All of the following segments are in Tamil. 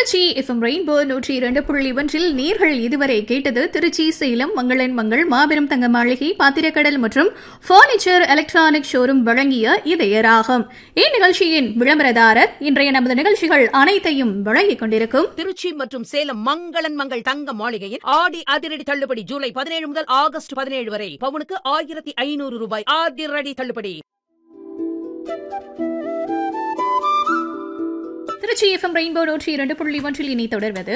திருச்சி எஃப்எம் ரெயின்போ நூற்றி இரண்டு புள்ளி ஒன்றில் நீர்கள் இதுவரை கேட்டது திருச்சி சேலம் மங்களன் மங்கள் மாபெரும் தங்க மாளிகை பாத்திரக்கடல் மற்றும் பர்னிச்சர் எலக்ட்ரானிக் ஷோரூம் வழங்கிய இதயராகும் இந்நிகழ்ச்சியின் விளம்பரதாரர் இன்றைய நமது நிகழ்ச்சிகள் அனைத்தையும் வழங்கிக் கொண்டிருக்கும் திருச்சி மற்றும் சேலம் மங்களன் மங்கள் தங்க மாளிகையில் ஆடி அதிரடி தள்ளுபடி ஜூலை பதினேழு முதல் ஆகஸ்ட் பதினேழு வரை பவுனுக்கு ஆயிரத்தி ஐநூறு ரூபாய் அதிரடி தள்ளுபடி திருச்சி எஃப்எம் ரெயின்போ நூற்றி இரண்டு புள்ளி ஒன்றில் இனி தொடர்வது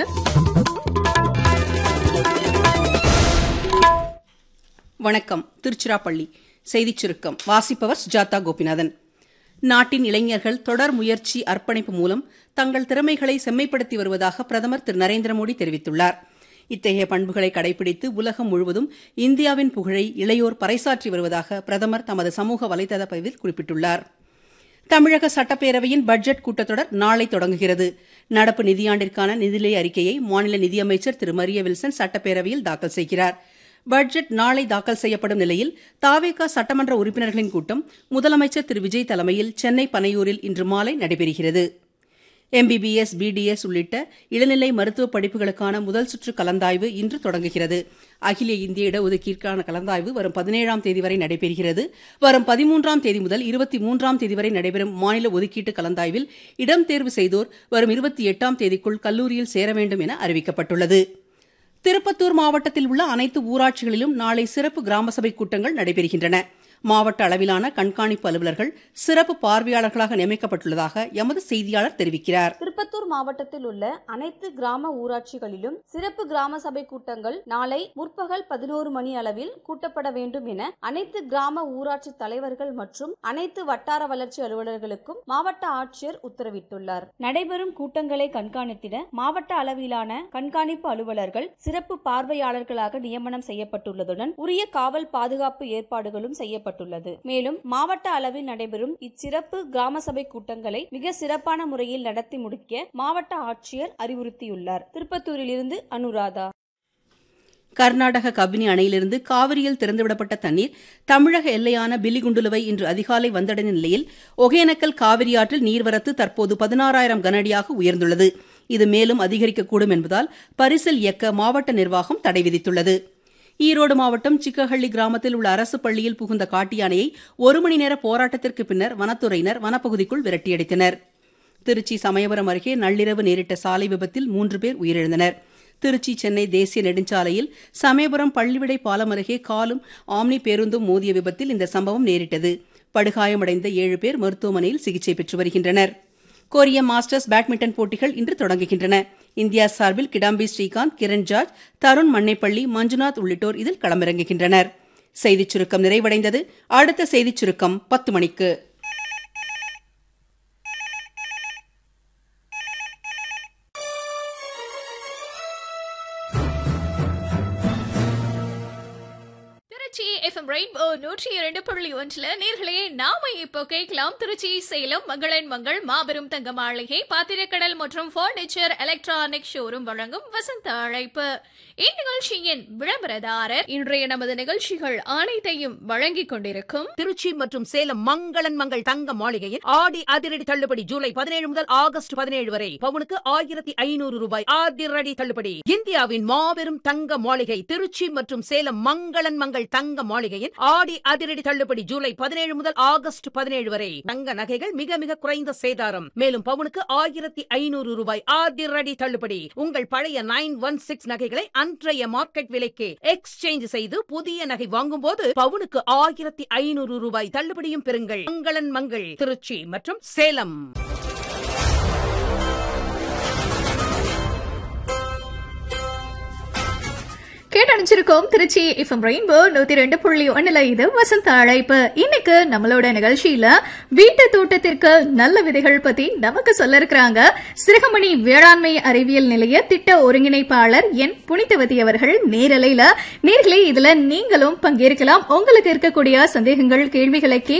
வணக்கம் திருச்சிராப்பள்ளி செய்திச் சுருக்கம் வாசிப்பவர் சுஜாதா கோபிநாதன் நாட்டின் இளைஞர்கள் தொடர் முயற்சி அர்ப்பணிப்பு மூலம் தங்கள் திறமைகளை செம்மைப்படுத்தி வருவதாக பிரதமர் திரு நரேந்திர மோடி தெரிவித்துள்ளார் இத்தகைய பண்புகளை கடைபிடித்து உலகம் முழுவதும் இந்தியாவின் புகழை இளையோர் பறைசாற்றி வருவதாக பிரதமர் தமது சமூக வலைதள பதிவில் குறிப்பிட்டுள்ளார் தமிழக சட்டப்பேரவையின் பட்ஜெட் கூட்டத்தொடர் நாளை தொடங்குகிறது நடப்பு நிதியாண்டிற்கான நிதிநிலை அறிக்கையை மாநில நிதியமைச்சர் திரு மரிய வில்சன் சட்டப்பேரவையில் தாக்கல் செய்கிறார் பட்ஜெட் நாளை தாக்கல் செய்யப்படும் நிலையில் தாவேகா சட்டமன்ற உறுப்பினர்களின் கூட்டம் முதலமைச்சர் திரு விஜய் தலைமையில் சென்னை பனையூரில் இன்று மாலை நடைபெறுகிறது எம்பிபிஎஸ் பிடிஎஸ் உள்ளிட்ட இளநிலை மருத்துவ படிப்புகளுக்கான முதல் சுற்று கலந்தாய்வு இன்று தொடங்குகிறது அகில இந்திய இடஒதுக்கீட்டிற்கான கலந்தாய்வு வரும் பதினேழாம் தேதி வரை நடைபெறுகிறது வரும் பதிமூன்றாம் தேதி முதல் இருபத்தி மூன்றாம் தேதி வரை நடைபெறும் மாநில ஒதுக்கீட்டு கலந்தாய்வில் இடம் தேர்வு செய்தோர் வரும் இருபத்தி எட்டாம் தேதிக்குள் கல்லூரியில் சேர வேண்டும் என அறிவிக்கப்பட்டுள்ளது திருப்பத்தூர் மாவட்டத்தில் உள்ள அனைத்து ஊராட்சிகளிலும் நாளை சிறப்பு கிராம சபை கூட்டங்கள் நடைபெறுகின்றன மாவட்ட அளவிலான கண்காணிப்பு அலுவலர்கள் சிறப்பு பார்வையாளர்களாக நியமிக்கப்பட்டுள்ளதாக எமது செய்தியாளர் தெரிவிக்கிறார் திருப்பத்தூர் மாவட்டத்தில் உள்ள அனைத்து கிராம ஊராட்சிகளிலும் சிறப்பு கிராம சபை கூட்டங்கள் நாளை முற்பகல் பதினோரு மணி அளவில் கூட்டப்பட வேண்டும் என அனைத்து கிராம ஊராட்சி தலைவர்கள் மற்றும் அனைத்து வட்டார வளர்ச்சி அலுவலர்களுக்கும் மாவட்ட ஆட்சியர் உத்தரவிட்டுள்ளார் நடைபெறும் கூட்டங்களை கண்காணித்திட மாவட்ட அளவிலான கண்காணிப்பு அலுவலர்கள் சிறப்பு பார்வையாளர்களாக நியமனம் செய்யப்பட்டுள்ளதுடன் உரிய காவல் பாதுகாப்பு ஏற்பாடுகளும் செய்யப்பட்டுள்ளது மேலும் மாவட்ட அளவில் நடைபெறும் இச்சிறப்பு கிராம சபை கூட்டங்களை மிக சிறப்பான முறையில் நடத்தி முடிக்க மாவட்ட ஆட்சியர் அறிவுறுத்தியுள்ளார் திருப்பத்தூரிலிருந்து அனுராதா கர்நாடக கபினி அணையிலிருந்து காவிரியில் திறந்துவிடப்பட்ட தண்ணீர் தமிழக எல்லையான பில்லிகுண்டுலுவை இன்று அதிகாலை வந்தடைந்த நிலையில் ஒகேனக்கல் காவிரி ஆற்றில் நீர்வரத்து தற்போது பதினாறாயிரம் கனஅடியாக உயர்ந்துள்ளது இது மேலும் அதிகரிக்கக்கூடும் என்பதால் பரிசல் இயக்க மாவட்ட நிர்வாகம் தடை விதித்துள்ளது ஈரோடு மாவட்டம் சிக்கஹள்ளி கிராமத்தில் உள்ள அரசு பள்ளியில் புகுந்த காட்டு யானையை ஒரு மணி நேர போராட்டத்திற்கு பின்னர் வனத்துறையினர் வனப்பகுதிக்குள் விரட்டியடித்தனர் திருச்சி சமயபுரம் அருகே நள்ளிரவு நேரிட்ட சாலை விபத்தில் மூன்று பேர் உயிரிழந்தனர் திருச்சி சென்னை தேசிய நெடுஞ்சாலையில் சமயபுரம் பள்ளிவிடை பாலம் அருகே காலும் ஆம்னி பேருந்தும் மோதிய விபத்தில் இந்த சம்பவம் நேரிட்டது படுகாயமடைந்த ஏழு பேர் மருத்துவமனையில் சிகிச்சை பெற்று வருகின்றனர் கொரிய மாஸ்டர்ஸ் பேட்மிண்டன் போட்டிகள் இன்று தொடங்குகின்றன இந்தியா சார்பில் கிடாம்பி ஸ்ரீகாந்த் கிரண் ஜார்ஜ் தருண் மண்ணைப்பள்ளி மஞ்சுநாத் உள்ளிட்டோர் இதில் களமிறங்குகின்றனர் செய்திச் சுருக்கம் நிறைவடைந்தது அடுத்த செய்திச் சுருக்கம் பத்து மணிக்கு திருச்சி எஃப்எம் ரெயின்போ நூற்றி இரண்டு புள்ளி ஒன்றில் நேர்களே நாம இப்போ கேட்கலாம் திருச்சி சேலம் மங்களன் மங்கள் மாபெரும் தங்க மாளிகை பாத்திரக்கடல் மற்றும் பர்னிச்சர் எலக்ட்ரானிக் ஷோரூம் வழங்கும் வசந்த அழைப்பு இந்நிகழ்ச்சியின் விளம்பரதாரர் இன்றைய நமது நிகழ்ச்சிகள் அனைத்தையும் வழங்கிக் கொண்டிருக்கும் திருச்சி மற்றும் சேலம் மங்களன் மங்கள் தங்க மாளிகையில் ஆடி அதிரடி தள்ளுபடி ஜூலை பதினேழு முதல் ஆகஸ்ட் பதினேழு வரை பவுனுக்கு ஆயிரத்தி ஐநூறு ரூபாய் அதிரடி தள்ளுபடி இந்தியாவின் மாபெரும் தங்க மாளிகை திருச்சி மற்றும் சேலம் மங்களன் மங்கள் தங்க மாளிகையில் ஆடி அதிரடி தள்ளுபடி ஜூலை பதினேழு முதல் ஆகஸ்ட் பதினேழு வரை தங்க நகைகள் மிக மிக குறைந்த சேதாரம் மேலும் பவுனுக்கு ஆயிரத்தி ஐநூறு ரூபாய் அதிரடி தள்ளுபடி உங்கள் பழைய நைன் ஒன் சிக்ஸ் நகைகளை அன்றைய மார்க்கெட் விலைக்கு எக்ஸ்சேஞ்ச் செய்து புதிய நகை வாங்கும் போது பவுனுக்கு ஆயிரத்தி ஐநூறு ரூபாய் தள்ளுபடியும் பெறுங்கள் மங்களன் மங்கள் திருச்சி மற்றும் சேலம் கேட்டணிச்சிருக்கோம் திருச்சி எஃப்எம் ரெயின்போ நூத்தி ரெண்டு புள்ளி ஒண்ணுல இது வசந்த அழைப்பு இன்னைக்கு நம்மளோட நிகழ்ச்சியில வீட்டு தோட்டத்திற்கு நல்ல விதைகள் பத்தி நமக்கு சொல்ல இருக்கிறாங்க சிறுகமணி வேளாண்மை அறிவியல் நிலைய திட்ட ஒருங்கிணைப்பாளர் என் புனிதவதி அவர்கள் நேரலையில நேர்களே இதுல நீங்களும் பங்கேற்கலாம் உங்களுக்கு இருக்கக்கூடிய சந்தேகங்கள் கேள்விகளை கேட்க